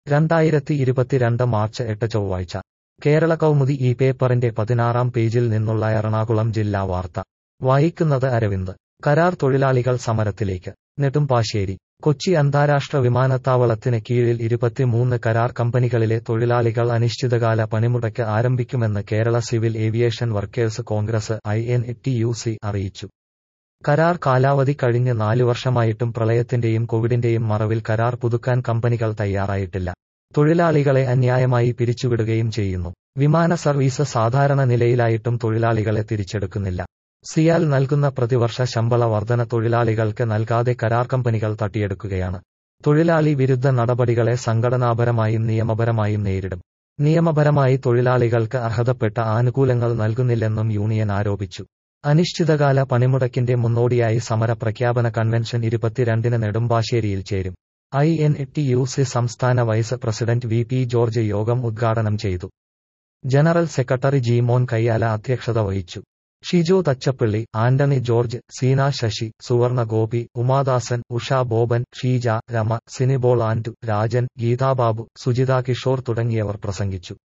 രണ്ടായിരത്തി ഇരുപത്തിരണ്ട് മാർച്ച് എട്ട് ചൊവ്വാഴ്ച കേരള കൗമുദി ഈ പേപ്പറിന്റെ പതിനാറാം പേജിൽ നിന്നുള്ള എറണാകുളം ജില്ലാ വാർത്ത വായിക്കുന്നത് അരവിന്ദ് കരാർ തൊഴിലാളികൾ സമരത്തിലേക്ക് നെടുമ്പാശ്ശേരി കൊച്ചി അന്താരാഷ്ട്ര വിമാനത്താവളത്തിന് കീഴിൽ ഇരുപത്തിമൂന്ന് കരാർ കമ്പനികളിലെ തൊഴിലാളികൾ അനിശ്ചിതകാല പണിമുടക്ക് ആരംഭിക്കുമെന്ന് Kerala civil aviation workers Congress I N T U C അറിയിച്ചു കരാർ കാലാവധി കഴിഞ്ഞ് നാലു വർഷമായിട്ടും പ്രളയത്തിന്റെയും കോവിഡിന്റെയും മറവിൽ കരാർ പുതുക്കാൻ കമ്പനികൾ തയ്യാറായിട്ടില്ല തൊഴിലാളികളെ അന്യായമായി പിരിച്ചുവിടുകയും ചെയ്യുന്നു വിമാന സർവീസ് സാധാരണ നിലയിലായിട്ടും തൊഴിലാളികളെ തിരിച്ചെടുക്കുന്നില്ല സിയാൽ നൽകുന്ന പ്രതിവർഷ ശമ്പള വർധന തൊഴിലാളികൾക്ക് നൽകാതെ കരാർ കമ്പനികൾ തട്ടിയെടുക്കുകയാണ് തൊഴിലാളി വിരുദ്ധ നടപടികളെ സംഘടനാപരമായും നിയമപരമായും നേരിടും നിയമപരമായി തൊഴിലാളികൾക്ക് അർഹതപ്പെട്ട ആനുകൂല്യങ്ങൾ നൽകുന്നില്ലെന്നും യൂണിയൻ ആരോപിച്ചു അനിശ്ചിതകാല പണിമുടക്കിന്റെ മുന്നോടിയായി സമര പ്രഖ്യാപന കൺവെൻഷൻ ഇരുപത്തിരണ്ടിന് നെടുമ്പാശ്ശേരിയിൽ ചേരും I N T U C സംസ്ഥാന vice president V P George യോഗം ഉദ്ഘാടനം ചെയ്തു ജനറൽ സെക്രട്ടറി ജി മോൻ കയ്യാല അധ്യക്ഷത വഹിച്ചു ഷിജു തച്ചപ്പള്ളി ആന്റണി ജോർജ് സീന ശശി സുവർണ ഗോപി ഉമാദാസൻ ഉഷ ബോബൻ ഷീജ രമ സിനിബോൾ ആൻഡു രാജൻ ഗീതാബാബു സുജിത കിഷോർ തുടങ്ങിയവർ പ്രസംഗിച്ചു